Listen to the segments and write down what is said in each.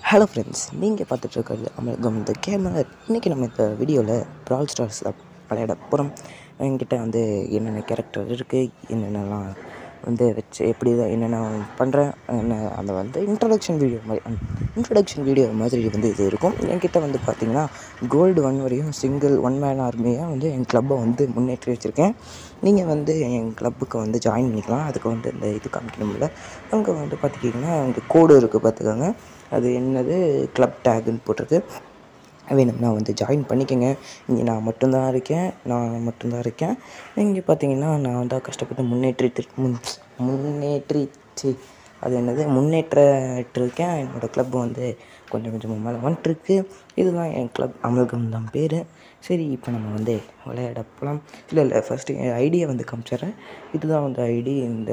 Hello friends நீங்கள் பார்த்துட்ருக்கிறது amalgam இந்த camera இன்றைக்கி நம்ம இந்த வீடியோவில் ப்ரால் ஸ்டார்ஸ் விளையாட போகிறோம் என்கிட்ட வந்து என்னென்ன கேரக்டர் இருக்குது என்னென்னலாம் வந்து வச்சு எப்படி தான் என்னென்ன பண்ணுறேன் என்ன அந்த வந்து இன்ட்ரடக்ஷன் வீடியோ மாதிரி இன்ட்ரடக்ஷன் வீடியோ மாதிரி வந்து இது இருக்கும் என்கிட்ட வந்து பார்த்திங்கன்னா கோல்டு ஒன் வரையும் சிங்கிள் ஒன் மேன் ஆர்மியாக வந்து என் கிளப்பை வந்து முன்னேற்றி வச்சுருக்கேன் நீங்கள் வந்து என் கிளப்புக்கு வந்து ஜாயின் பண்ணிக்கலாம் அதுக்கு வந்து இந்த இது காமிக்கணும்ல அங்கே வந்து பார்த்துக்கிட்டிங்கன்னா அங்கே கோடு இருக்குது பார்த்துக்கோங்க அது என்னது கிளப் டேக்குன்னு போட்டிருக்கு வேணும்னா வந்து ஜாயின் பண்ணிக்கோங்க இங்கே நான் மட்டும்தான் இருக்கேன் நான் மட்டும்தான் இருக்கேன் இங்கே பார்த்தீங்கன்னா நான் தான் கஷ்டப்பட்டு முன்னேற்றிட்டு முன் முன்னேற்றிச்சு அது என்னது முன்னேற்றிருக்கேன் என்னோடய கிளப் வந்து கொஞ்சம் கொஞ்சமாக மேலே வந்துட்டுருக்கு இதுதான் என் கிளப் அமல்கம் தான் பேர் சரி இப்போ நம்ம வந்து விளையாட போகலாம் இல்லை இல்லை ஃபஸ்ட்டு என் ஐடியை வந்து காமிச்சிட்றேன் இதுதான் வந்து ஐடி இந்த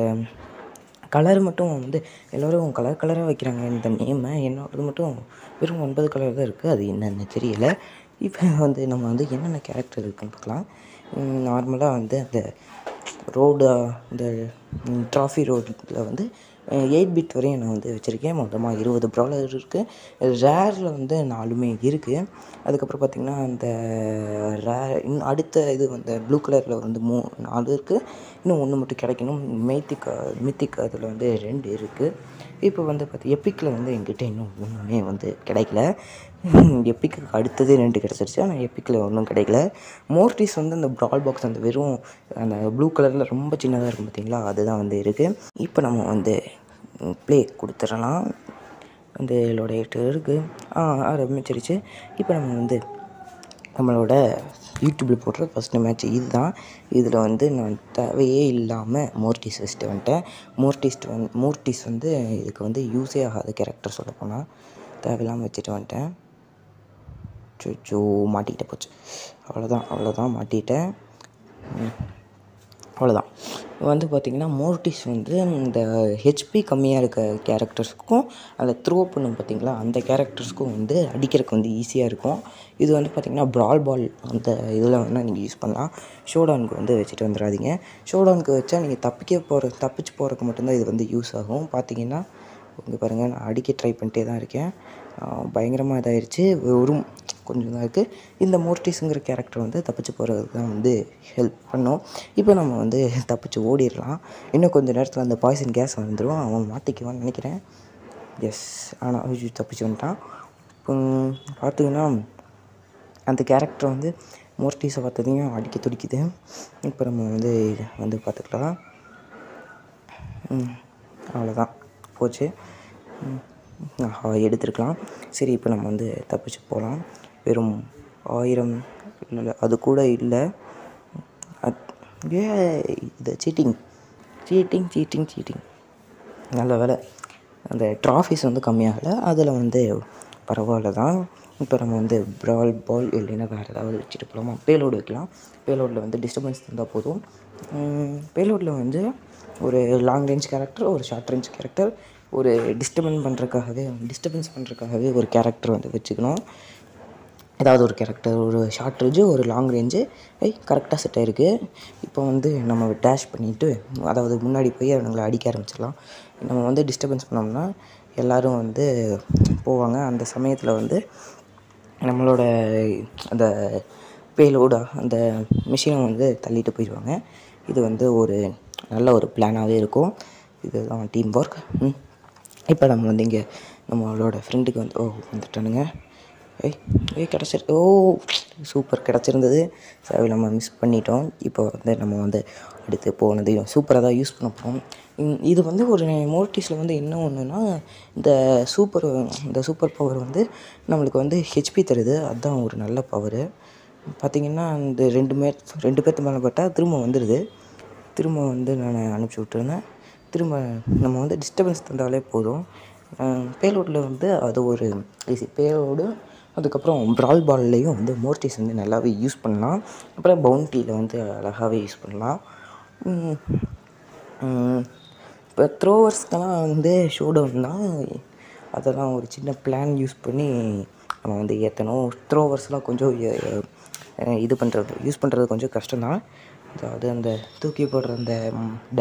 கலர் மட்டும் வந்து எல்லோரும் கலர் கலராக வைக்கிறாங்க இந்த நேமை என்னோடது மட்டும் வெறும் ஒன்பது கலர் தான் இருக்குது அது என்னென்னு தெரியல இப்போ வந்து நம்ம வந்து என்னென்ன கேரக்டர் இருக்குன்னு பார்க்கலாம் நார்மலாக வந்து அந்த ரோடு இந்த ட்ராஃபி ரோடில் வந்து எயிட் பிட் வரையும் நான் வந்து வச்சுருக்கேன் மொத்தமாக இருபது ப்ராலர் இருக்குது ரேரில் வந்து நாலுமே இருக்குது அதுக்கப்புறம் பார்த்திங்கன்னா அந்த ரே இன்னும் அடுத்த இது வந்து ப்ளூ கலரில் வந்து மூ நாலு இருக்குது இன்னும் ஒன்று மட்டும் கிடைக்கணும் மெய்த்திக் மித்திக் அதில் வந்து ரெண்டு இருக்குது இப்போ வந்து பார்த்தி எப்பிக்கில் வந்து என்கிட்ட இன்னும் ஒன்றுமே வந்து கிடைக்கல எப்பிக்கு அடுத்தது ரெண்டு கிடச்சிருச்சு ஆனால் எப்பிக்கில் ஒன்றும் கிடைக்கல மோர்டிஸ் வந்து அந்த ப்ரால் பாக்ஸ் அந்த வெறும் அந்த ப்ளூ கலரில் ரொம்ப சின்னதாக இருக்கும் பார்த்தீங்களா அதுதான் வந்து இருக்குது இப்போ நம்ம வந்து ப்ளே கொடுத்துடலாம் வந்து இதோட எட்டு இருக்குது ஆ ஆரம்பிச்சிருச்சு இப்போ நம்ம வந்து நம்மளோட யூடியூப்பில் போடுற ஃபஸ்ட்டு மேட்ச் இதுதான் இதில் வந்து நான் தேவையே இல்லாமல் மோர்டிஸ் வச்சுட்டு வந்துட்டேன் மோர்டிஸ்ட் வந்து மோர்டிஸ் வந்து இதுக்கு வந்து யூஸே ஆகாத கேரக்டர் சொல்ல போனால் தேவையில்லாமல் வச்சுட்டு வந்துட்டேன் சொச்சோ மாட்டிக்கிட்ட போச்சு அவ்வளோதான் அவ்வளோதான் மாட்டிக்கிட்டேன் அவ்வளோதான் வந்து பார்த்திங்கன்னா மோர்டிஸ் வந்து இந்த ஹெச்பி கம்மியாக இருக்க கேரக்டர்ஸ்க்கும் அந்த த்ரோ பண்ணும் பார்த்திங்களா அந்த கேரக்டர்ஸ்க்கும் வந்து அடிக்கிறதுக்கு வந்து ஈஸியாக இருக்கும் இது வந்து பார்த்திங்கன்னா ப்ரால் பால் அந்த இதில் வேணால் நீங்கள் யூஸ் பண்ணலாம் ஷோடவுனுக்கு வந்து வச்சுட்டு வந்துடாதீங்க ஷோடவுனுக்கு வச்சா நீங்கள் தப்பிக்க போகிற தப்பிச்சு போகிறதுக்கு மட்டும்தான் இது வந்து யூஸ் ஆகும் பார்த்திங்கன்னா இங்கே பாருங்கள் நான் அடிக்க ட்ரை பண்ணிட்டே தான் இருக்கேன் பயங்கரமாக இதாகிடுச்சு ஒரு கொஞ்சம் தான் இருக்குது இந்த மோர்டிஸுங்கிற கேரக்டர் வந்து தப்பிச்சு போகிறது தான் வந்து ஹெல்ப் பண்ணும் இப்போ நம்ம வந்து தப்பிச்சு ஓடிடலாம் இன்னும் கொஞ்சம் நேரத்தில் அந்த பாய்சன் கேஸ் வந்துடும் அவன் மாட்டிக்குவான்னு நினைக்கிறேன் எஸ் ஆனால் ஐயோ தப்பிச்சு வந்துட்டான் இப்போ பார்த்தீங்கன்னா அந்த கேரக்டர் வந்து மோர்டிஸை பார்த்ததையும் அடிக்க துடிக்குது இப்போ நம்ம வந்து வந்து பார்த்துக்கலாம் அவ்வளோதான் போச்சு எடுத்துருக்கலாம் சரி இப்போ நம்ம வந்து தப்பிச்சு போகலாம் வெறும் ஆயிரம் இல்லை அது கூட இல்லை ஏ இது சீட்டிங் சீட்டிங் சீட்டிங் சீட்டிங் நல்ல வேலை அந்த ட்ராஃபிஸ் வந்து கம்மியாகலை அதில் வந்து பரவாயில்ல தான் இப்போ நம்ம வந்து ப்ரால் பால் இல்லைன்னா வேறு ஏதாவது வச்சுட்டு போகலாமா பேலோடு வைக்கலாம் பேலோடில் வந்து டிஸ்டர்பன்ஸ் இருந்தால் போதும் பேலோடில் வந்து ஒரு லாங் ரேஞ்ச் கேரக்டர் ஒரு ஷார்ட் ரேஞ்ச் கேரக்டர் ஒரு டிஸ்டர்பன்ஸ் பண்ணுறதுக்காகவே டிஸ்டர்பன்ஸ் பண்ணுறதுக்காகவே ஒரு கேரக்டர் வந்து வச்சுக்கணும் ஏதாவது ஒரு கேரக்டர் ஒரு ஷார்ட் ரேஞ்சு ஒரு லாங் ரேஞ்சு ஐ கரெக்டாக செட் ஆகிருக்கு இப்போ வந்து நம்ம டேஷ் பண்ணிவிட்டு அதாவது முன்னாடி போய் அவனுங்களை அடிக்க ஆரம்பிச்சிடலாம் நம்ம வந்து டிஸ்டர்பன்ஸ் பண்ணோம்னா எல்லோரும் வந்து போவாங்க அந்த சமயத்தில் வந்து நம்மளோட அந்த பேலோட அந்த மிஷினை வந்து தள்ளிட்டு போயிடுவாங்க இது வந்து ஒரு நல்ல ஒரு பிளானாகவே இருக்கும் இதுதான் டீம் ஒர்க் இப்போ நம்ம வந்து இங்கே நம்மளோட ஃப்ரெண்டுக்கு வந்து ஓ வந்துட்டானுங்க ஏய் ஏய் கிடச்சிரு ஓ சூப்பர் கிடச்சிருந்தது சரி நம்ம மிஸ் பண்ணிட்டோம் இப்போ வந்து நம்ம வந்து அடுத்து போனதையும் சூப்பராக தான் யூஸ் பண்ண போகிறோம் இது வந்து ஒரு மோட்டிஸில் வந்து என்ன ஒன்றுனா இந்த சூப்பர் இந்த சூப்பர் பவர் வந்து நம்மளுக்கு வந்து ஹெச்பி தருது அதுதான் ஒரு நல்ல பவரு பார்த்திங்கன்னா இந்த ரெண்டு மே ரெண்டு பேர்த்து மேலே பட்டால் திரும்ப வந்துடுது திரும்ப வந்து நான் அனுப்பிச்சி விட்டுருந்தேன் திரும்ப நம்ம வந்து டிஸ்டர்பன்ஸ் தந்தாலே போதும் பேலோடில் வந்து அது ஒரு ஈஸி பேலோடு அதுக்கப்புறம் ப்ரால் பால்லையும் வந்து மோர்டிஸ் வந்து நல்லாவே யூஸ் பண்ணலாம் அப்புறம் பவுண்டியில் வந்து அழகாகவே யூஸ் பண்ணலாம் இப்போ த்ரோவர்ஸ்க்கெல்லாம் வந்து ஷோ டவுன் தான் அதெல்லாம் ஒரு சின்ன பிளான் யூஸ் பண்ணி நம்ம வந்து ஏற்றணும் த்ரோவர்ஸ்லாம் கொஞ்சம் இது பண்ணுறது யூஸ் பண்ணுறது கொஞ்சம் கஷ்டம்தான் அதாவது அந்த தூக்கி போடுற அந்த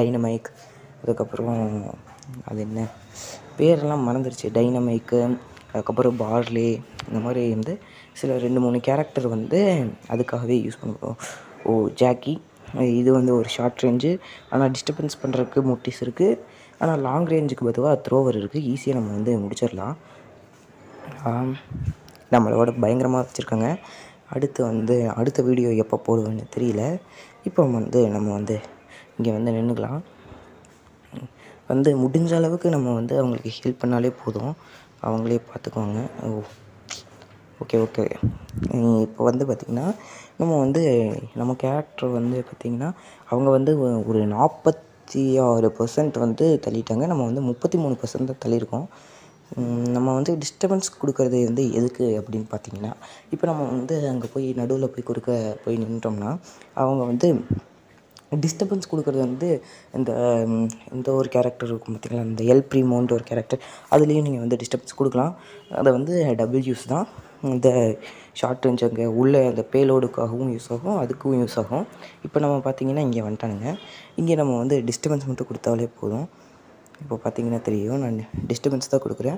டைனமைக் அதுக்கப்புறம் அது என்ன பேரெல்லாம் மறந்துடுச்சு டைனமைக்கு அதுக்கப்புறம் பார்லே இந்த மாதிரி வந்து சில ரெண்டு மூணு கேரக்டர் வந்து அதுக்காகவே யூஸ் பண்ணுவோம் ஓ ஜாக்கி இது வந்து ஒரு ஷார்ட் ரேஞ்சு ஆனால் டிஸ்டர்பன்ஸ் பண்ணுறதுக்கு மோட்டிஸ் இருக்குது ஆனால் லாங் ரேஞ்சுக்கு பதுவாக த்ரோவர் இருக்குது ஈஸியாக நம்ம வந்து முடிச்சிடலாம் ஆம், நம்மளோட பயங்கரமாக வச்சுருக்காங்க அடுத்து வந்து அடுத்த வீடியோ எப்போ போடுவேன்னு தெரியல இப்போ வந்து நம்ம வந்து இங்கே வந்து நின்றுக்கலாம் வந்து முடிஞ்ச அளவுக்கு நம்ம வந்து அவங்களுக்கு ஹெல்ப் பண்ணாலே போதும் அவங்களே பார்த்துக்குவாங்க ஓ ஓகே ஓகே இப்போ வந்து பார்த்திங்கன்னா நம்ம வந்து நம்ம கேரக்டர் வந்து பார்த்திங்கன்னா அவங்க வந்து ஒ- ஒரு நாற்பத்தி ஆறு பர்சன்ட் வந்து தள்ளிட்டாங்க நம்ம வந்து முப்பத்தி மூணு பர்சன்ட் தான் தள்ளியிருக்கோம் உம், நம்ம வந்து டிஸ்டர்பன்ஸ் கொடுக்கறது வந்து எதுக்கு அப்படின்னு பார்த்தீங்கன்னா இப்போ நம்ம வந்து அங்கே போய் நடுவில் போய் கொடுக்க போய் நின்றுட்டோம்னா அவங்க வந்து டிஸ்டர்பன்ஸ் கொடுக்குறது வந்து இந்த ம், இந்த ஒரு கேரக்டர் இருக்கும் பார்த்தீங்களா இந்த எல் ப்ரீமோன்ற ஒரு கேரக்டர் அதுலேயும் நீங்கள் வந்து டிஸ்டர்பன்ஸ் கொடுக்கலாம் அதை வந்து டபுள் யூஸ் தான் இந்த ஷார்ட் ரேஞ்ச் அங்கே உள்ள அந்த பேலோடுக்காகவும் யூஸ் ஆகும் அதுக்கும் யூஸ் ஆகும் இப்போ நம்ம பார்த்தீங்கன்னா இங்கே வந்துட்டானுங்க இங்கே நம்ம வந்து டிஸ்டர்பன்ஸ் மட்டும் கொடுத்தாலே போதும் இப்போ பார்த்தீங்கன்னா தெரியும் நான் டிஸ்டர்பன்ஸ் தான் கொடுக்குறேன்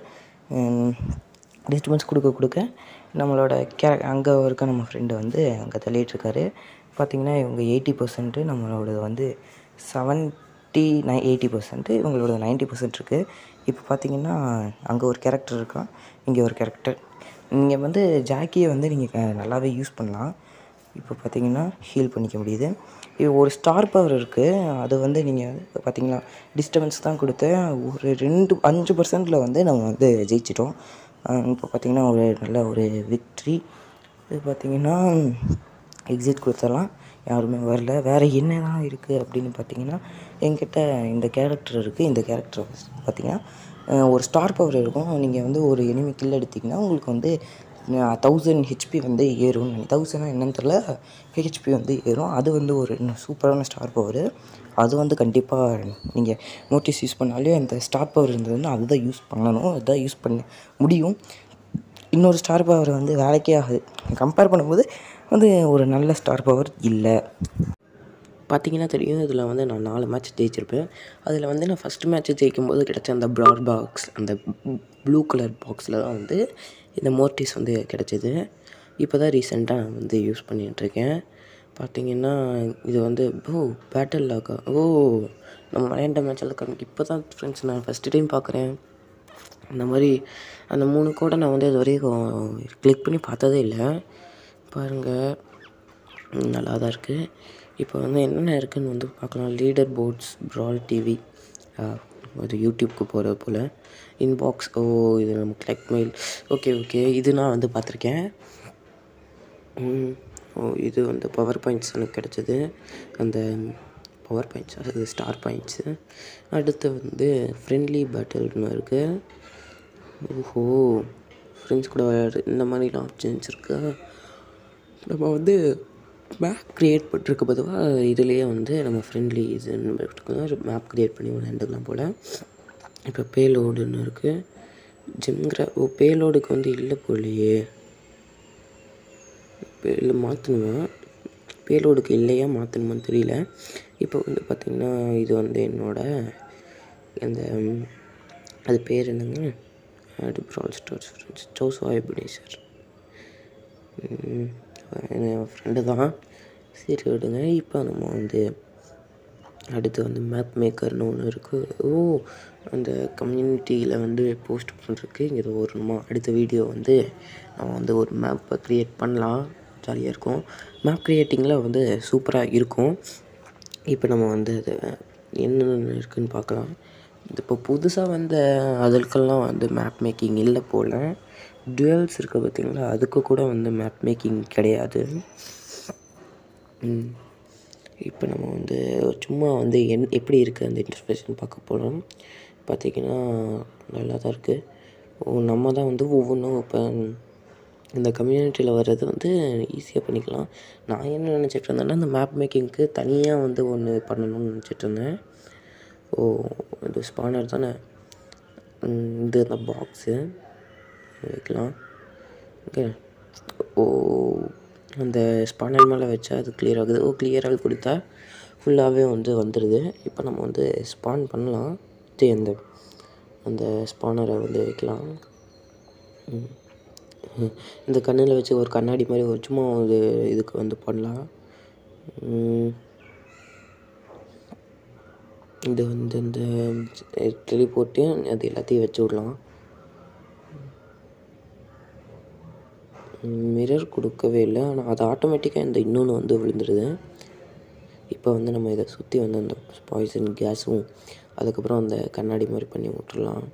டிஸ்டர்பன்ஸ் கொடுக்க கொடுக்க நம்மளோட கே அங்கே இருக்க நம்ம ஃப்ரெண்டு வந்து அங்கே தள்ளிகிட்ருக்காரு பார்த்தீங்கன்னா இவங்க எயிட்டி பர்சன்ட்டு நம்மளோடது வந்து செவன்ட்டி நை எயிட்டி பர்சன்ட்டு இவங்களோட நைன்ட்டி பர்சன்ட் இருக்குது இப்போ பார்த்தீங்கன்னா அங்கே ஒரு கேரக்டர் இருக்கான் இங்கே ஒரு கேரக்டர் நீங்கள் வந்து ஜாக்கியை வந்து நீங்கள் நல்லாவே யூஸ் பண்ணலாம் இப்போ பார்த்தீங்கன்னா ஹீல் பண்ணிக்க முடியுது இது ஒரு ஸ்டார் பவர் இருக்குது அது வந்து நீங்கள் பார்த்தீங்களா டிஸ்டர்பன்ஸ் தான் கொடுத்தேன் ஒரு ரெண்டு அஞ்சு பர்சன்டில் வந்து நம்ம வந்து ஜெயிச்சிட்டோம் அஹ் இப்போ பார்த்தீங்கன்னா ஒரு நல்ல ஒரு விக்ட்ரி இது பார்த்தீங்கன்னா எக்ஸிட் கொடுத்துடலாம் யாருமே வரல வேறு என்ன தான் இருக்குது அப்படின்னு பார்த்தீங்கன்னா என்கிட்ட இந்த கேரக்டர் இருக்குது இந்த கேரக்டர் பார்த்தீங்கன்னா அஹ் ஒரு ஸ்டார் பவர் இருக்கும் நீங்கள் வந்து ஒரு எனிமி கில் எடுத்தீங்கன்னா உங்களுக்கு வந்து தௌசண்ட் ஹெச்பி வந்து ஏறும் தௌசண்ட்னா என்னன்னு தெரில ஹெச்பி வந்து ஏறும் அது வந்து ஒரு சூப்பரான ஸ்டார் பவர் அது வந்து கண்டிப்பாக நீங்கள் நோட்டீஸ் யூஸ் பண்ணாலே அந்த ஸ்டார் பவர் இருந்ததுன்னா அதுதான் யூஸ் பண்ணணும் அதுதான் யூஸ் பண்ண முடியும் இன்னொரு ஸ்டார் பவர் வந்து வேலைக்கே ஆகுது கம்பேர் பண்ணும்போது வந்து ஒரு நல்ல ஸ்டார் பவர் இல்லை பார்த்தீங்கன்னா தெரியும் இதில் வந்து நான் நாலு மேட்ச் ஜெயிச்சிருப்பேன் அதில் வந்து நான் ஃபஸ்ட்டு மேட்ச் ஜெயிக்கும்போது கிடச்ச அந்த ப்ராட் பாக்ஸ் அந்த ப்ளூ கலர் பாக்ஸில் தான் வந்து இந்த மோர்டிஸ் வந்து கிடச்சிது இப்போ தான் ரீசெண்டாக நான் வந்து யூஸ் பண்ணிகிட்ருக்கேன் பார்த்தீங்கன்னா இது வந்து ஓ பேட்டில் லாக்கா ஓ நம்ம விளையாண்ட மேட்சில் கணக்கு இப்போ தான் ஃப்ரெண்ட்ஸ் நான் ஃபஸ்ட்டு டைம் பார்க்குறேன் அந்த மாதிரி அந்த மூணு கோடை நான் வந்து இது வரைக்கும் கிளிக் பண்ணி பார்த்ததே இல்லை பாருங்கள் ம், நல்லா தான் இருக்குது இப்போ வந்து என்னென்ன இருக்குன்னு வந்து பார்க்கலாம் லீடர் போர்ட்ஸ் ப்ரால் டிவி ஒரு யூடியூப்க்கு போகிறது போல் இன்பாக்ஸ் ஓ இது நம்ம கிளக் மெயில் ஓகே ஓகே இது நான் வந்து பார்த்துருக்கேன் ம், ஓ இது வந்து பவர் பாயிண்ட்ஸ் எனக்கு கிடச்சிது அந்த பவர் பாயிண்ட்ஸ் அது ஸ்டார் பாயிண்ட்ஸு அடுத்து வந்து ஃப்ரெண்ட்லி பேட்டில்னு இருக்குது ஓஹோ ஃப்ரெண்ட்ஸ் கூட விளையாடு இந்த மாதிரிலாம் ஆப்ஷன்ஸ் இருக்கா நம்ம வந்து மேப் க்ரியேட் பண்ணிருக்க பொதுவாக இதுலேயே வந்து நம்ம ஃப்ரெண்ட்லி இதுன்னு எடுத்துக்கலாம் மேப் க்ரியேட் பண்ணி விளையாண்டுக்கலாம் போல் இப்போ பேலோடுன்னு இருக்குது ஜிம்கிற ஓ பேலோடுக்கு வந்து இல்லை போலையே இல்லை மாற்றணுமா பேலோடுக்கு இல்லையா மாற்றணுமான்னு தெரியல இப்போ வந்து பார்த்திங்கன்னா இது வந்து என்னோட அந்த ம், அது பேர் என்னங்க அது ப்ரால் ஸ்டார்ஸ் ஃப்ரெண்ட்ஸ் ஜோசோ எபினேசர் என் ஃப்ரெண்டு தான் சரி விடுங்க இப்போ நம்ம வந்து அடுத்து வந்து மேப் மேக்கர்னு ஒன்று இருக்குது ஓ அந்த கம்யூனிட்டியில் வந்து போஸ்ட் பண்ணுறதுக்கு இங்கே ஒரு நம்ம அடுத்த வீடியோ வந்து நம்ம வந்து ஒரு மேப்பை க்ரியேட் பண்ணலாம் ஜாலியாக இருக்கும் மேப் க்ரியேட்டிங்கில் வந்து சூப்பராக இருக்கும் இப்போ நம்ம வந்து அது என்னென்ன இருக்குன்னு பார்க்கலாம் இப்போ புதுசாக வந்த அதற்கெல்லாம் வந்து மேப் மேக்கிங் இல்லை போல் டுவெல்ஸ் இருக்குது பார்த்தீங்களா அதுக்கு கூட வந்து மேப் மேக்கிங் கிடையாது ம். இப்போ நம்ம வந்து சும்மா வந்து என் எப்படி இருக்குது அந்த இன்டர்ஃபேஷன் பார்க்க போகிறோம் பார்த்தீங்கன்னா நல்லா தான் இருக்குது ஓ நம்ம தான் வந்து ஒவ்வொன்றும் இப்போ இந்த கம்யூனிட்டியில் வர்றது வந்து ஈஸியாக பண்ணிக்கலாம் நான் என்ன நினச்சிட்டு இருந்தேன்னா இந்த மேப் மேக்கிங்க்கு தனியாக வந்து ஒன்று பண்ணணும்னு நினச்சிட்டு இருந்தேன் ஓ இது ஸ்பானர் தானே ம், இது அந்த பாக்ஸு வைக்கலாம் ஓகே ஓ அந்த ஸ்பானர் மேலே வச்சா அது clear ஆகுது ஓ கிளியராக கொடுத்தா ஃபுல்லாகவே வந்து வந்துடுது இப்போ நம்ம வந்து ஸ்பான் பண்ணலாம் இது அந்த அந்த ஸ்பானரை வந்து வைக்கலாம் ம். ம். இந்த கண்ணில் வச்சு ஒரு கண்ணாடி மாதிரி ஒரு சும்மா ஒரு இதுக்கு வந்து பண்ணலாம் ம். இது வந்து இந்த கிளி போட்டு அது எல்லாத்தையும் வச்சு விடலாம் மிரர் கொடுக்கவே இல்லை ஆனால் அது ஆட்டோமேட்டிக்காக இந்த இன்னொன்று வந்து விழுந்துடுது இப்போ வந்து நம்ம இதை சுற்றி வந்து அந்த பாய்சன் கேஸும் அதுக்கப்புறம் அந்த கண்ணாடி மாதிரி பண்ணி விட்டுறலாம்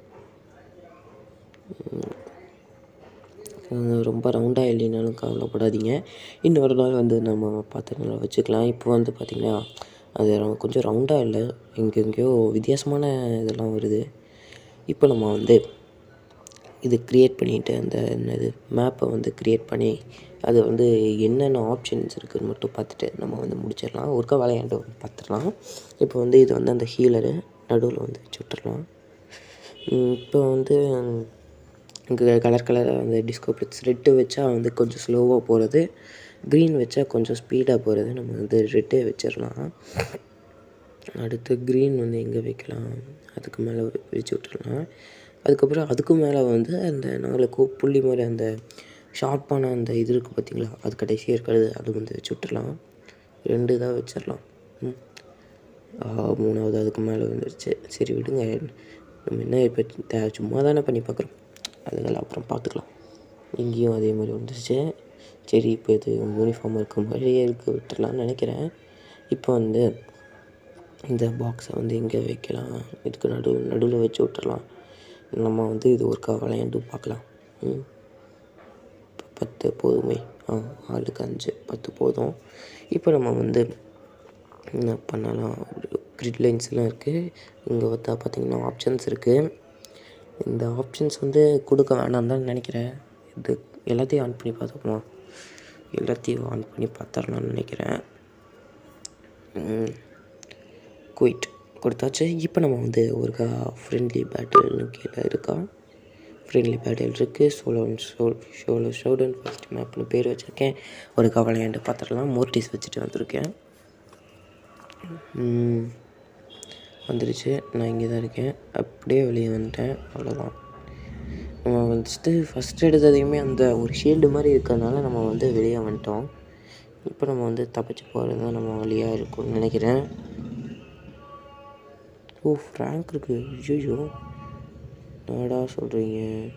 ம், ரொம்ப ரவுண்டாக இல்லைனாலும் கவலைப்படாதீங்க இன்னொரு நாள் வந்து நம்ம பார்த்து நல்லா வச்சுக்கலாம் இப்போ வந்து பார்த்திங்கன்னா அது ரொ- கொஞ்சம் ரவுண்டாக இல்லை எங்கெங்கேயோ வித்தியாசமான இதெல்லாம் வருது இப்போ நம்ம வந்து இது க்ரியேட் பண்ணிவிட்டு அந்த என்னது மேப்பை வந்து க்ரியேட் பண்ணி அது வந்து என்னென்ன ஆப்ஷன்ஸ் இருக்குதுன்னு மட்டும் பார்த்துட்டு நம்ம வந்து முடிச்சிடலாம் ஒருக்கா விளையாண்டு பார்த்துடலாம் இப்போ வந்து இது வந்து அந்த ஹீலரு நடுவில் வந்து வச்சு விட்டுறலாம் ம், இப்போ வந்து இங்கே கலர் கலராக அந்த டிஸ்கோ பிளிக்ஸ் ரெட்டு வச்சா வந்து கொஞ்சம் ஸ்லோவாக போகிறது க்ரீன் வச்சா கொஞ்சம் ஸ்பீடாக போகிறது நம்ம வந்து ரெட்டே வச்சிடலாம் அடுத்து க்ரீன் வந்து எங்கே வைக்கலாம் அதுக்கு மேலே வச்சு விட்டுறலாம் அதுக்கப்புறம் அதுக்கு மேலே வந்து அந்த நாலு கோ புள்ளி மாதிரி அந்த ஷார்ப்பான அந்த இது இருக்குது பார்த்தீங்களா அது கடைசியாக இருக்கிறது அது வந்து வச்சு விட்டுறலாம் ரெண்டு இதாக வச்சிடலாம் ம் ஆ, மூணாவது அதுக்கு மேலே வந்துருச்சு சரி விடுங்க நம்ம என்ன இப்போ தே சும்மா தானே பண்ணி பார்க்குறோம் அதுக்கெல்லாம் அப்புறம் பார்த்துக்கலாம் இங்கேயும் அதே மாதிரி வந்துருச்சு சரி இப்போ இது யூனிஃபார்ம் இருக்க மாதிரியே இருக்க விட்டுறலாம்னு நினைக்கிறேன் இப்போ வந்து இந்த பாக்ஸை வந்து எங்கே வைக்கலாம் இதுக்கு நடுவில் நடுவில் வச்சு விட்டுறலாம் நம்ம வந்து இது ஒருக்கா விளையாண்டு பார்க்கலாம் ம் இப்போ பத்து போதுமே ஆ ஆளுக்கு அஞ்சு பத்து போதும் இப்போ நம்ம வந்து என்ன பண்ணலாம் கிரிட் லைன்ஸ்லாம் இருக்குது இங்கே பார்த்தா பார்த்தீங்கன்னா ஆப்ஷன்ஸ் இருக்குது இந்த ஆப்ஷன்ஸ் வந்து கொடுக்க வேணாம் தான் நினைக்கிறேன் இது எல்லாத்தையும் ஆன் பண்ணி பார்த்துப்போமா எல்லாத்தையும் ஆன் பண்ணி பார்த்துடலாம்னு நினைக்கிறேன் குயிட் கொடுத்தாச்சு இப்போ நம்ம வந்து ஒருக்கா ஃப்ரெண்ட்லி பேட்டில்னு கீழே இருக்கா ஃப்ரெண்ட்லி பேட்டில் இருக்குது சோலோ சோல் ஷோலோ ஷோடன் ஃபர்ஸ்ட் மேப்னு பேர் வச்சுருக்கேன் ஒருக்கா விளையாண்டு பார்த்துடலாம் மோர்டிஸ் வச்சுட்டு வந்திருக்கேன் ம், வந்துருச்சு நான் இங்கே தான் இருக்கேன் அப்படியே வெளியே வந்துட்டேன் அவ்வளோதான் நம்ம வந்துட்டு ஃபஸ்ட் எடுத்ததையுமே அந்த ஒரு ஷீல்டு மாதிரி இருக்கிறதுனால நம்ம வந்து வெளியே வந்துட்டோம் இப்போ நம்ம வந்து தப்பிச்சு போகிறது தான் நம்ம வழியாக இருக்கும்னு நினைக்கிறேன் ஓ ஃப்ராங்க் இருக்கு ஐயோ என்னடா சொல்கிறீங்க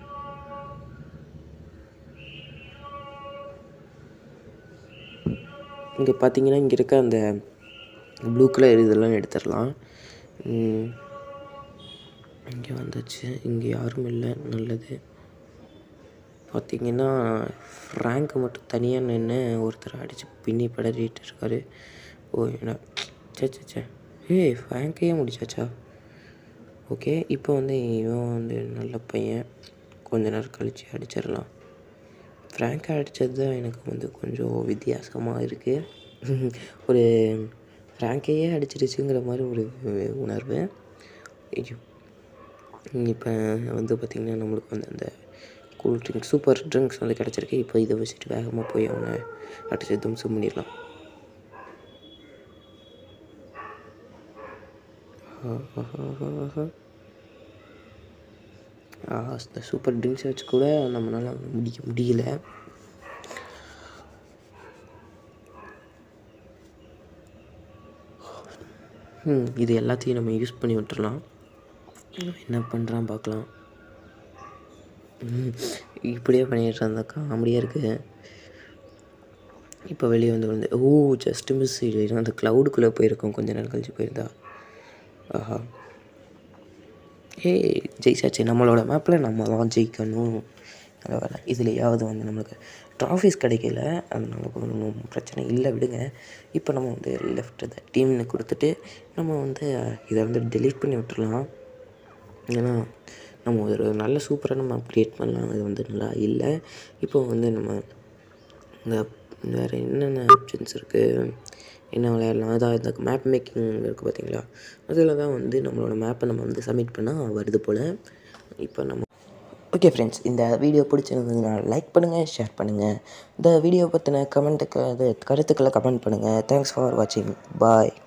இங்கே பார்த்தீங்கன்னா இங்கே இருக்க அந்த ப்ளூ கலர் இதெல்லாம் எடுத்துடலாம் ம், இங்கே வந்துச்சு இங்கே யாரும் இல்லை நல்லது பார்த்தீங்கன்னா ஃப்ராங்க் மட்டும் தனியாக நின்று ஒருத்தர் அடித்து பின்னி படறிட்டு இருக்காரு ஓ என்ன சே சே சே ஏய் ஃப்ராங்கையே முடிச்சாச்சா ஓகே இப்போ வந்து இவன் வந்து நல்ல பையன் கொஞ்ச நேரம் கழித்து அடிச்சிடலாம் ஃப்ராங்கை அடித்தது தான் எனக்கு வந்து கொஞ்சம் வித்தியாசமாக இருக்குது ஒரு ஃப்ராங்கையே அடிச்சிருச்சுங்கிற மாதிரி ஒரு உணர்வு ஐயோ இப்போ வந்து பார்த்திங்கன்னா நம்மளுக்கு வந்து அந்த கூல் ட்ரிங்க்ஸ் சூப்பர் ட்ரிங்க்ஸ் வந்து கிடச்சிருக்கு இப்போ இதை வச்சுட்டு வேகமாக போய் அவனை அடிச்சு தும்சம் பண்ணிடலாம் அந்த சூப்பர் ட்ரிங்க்ஸ் வச்சு கூட நம்மளால் அவனை முடிக்க முடியல ம், இது எல்லாத்தையும் நம்ம யூஸ் பண்ணி விட்டுறலாம் என்ன பண்ணுறான் பார்க்கலாம் ம், இப்படியே பண்ணிட்டு இருந்தா காமெடியாக இருக்குது இப்போ வெளியே வந்து வந்து ஓ ஜஸ்ட் மிஸ் இது அந்த க்ளவுடுக்குள்ளே போயிருக்கோம் கொஞ்ச நேரம் கழிச்சு போயிருந்தா ஆஹா ஏய் ஜெயிச்சாச்சு நம்மளோட மேப்பில் நம்ம தான் ஜெயிக்கணும் நல்ல வேலை இதுலையாவது வந்து நம்மளுக்கு ட்ராஃபிஸ் கிடைக்கல அதனால ஒன்றும் பிரச்சனை இல்லை விடுங்க இப்போ நம்ம வந்து லெஃப்ட் த டீம்னு கொடுத்துட்டு நம்ம வந்து இதை வந்து delete பண்ணி விட்டுறலாம் ஏன்னா நம்ம ஒரு நல்ல சூப்பராக நம்ம க்ரியேட் பண்ணலாம் அது வந்து நல்லா இல்லை இப்போ வந்து நம்ம இந்த வேறு என்னென்ன ஆப்ஷன்ஸ் இருக்குது என்ன விளையாடலாம் அதான் இந்த மேப் மேக்கிங் இருக்குது பார்த்தீங்களா அதில் தான் வந்து நம்மளோட மேப்பை நம்ம வந்து சப்மிட் பண்ணால் வருது போல் இப்போ நம்ம ஓகே ஃப்ரெண்ட்ஸ் இந்த வீடியோ பிடிச்சிருந்ததுன்னா லைக் பண்ணுங்கள் ஷேர் பண்ணுங்கள் இந்த வீடியோ பற்றின கமெண்ட்டுக்கு அது கருத்துக்களை கமெண்ட் பண்ணுங்கள் தேங்க்ஸ் ஃபார் வாட்சிங் பாய்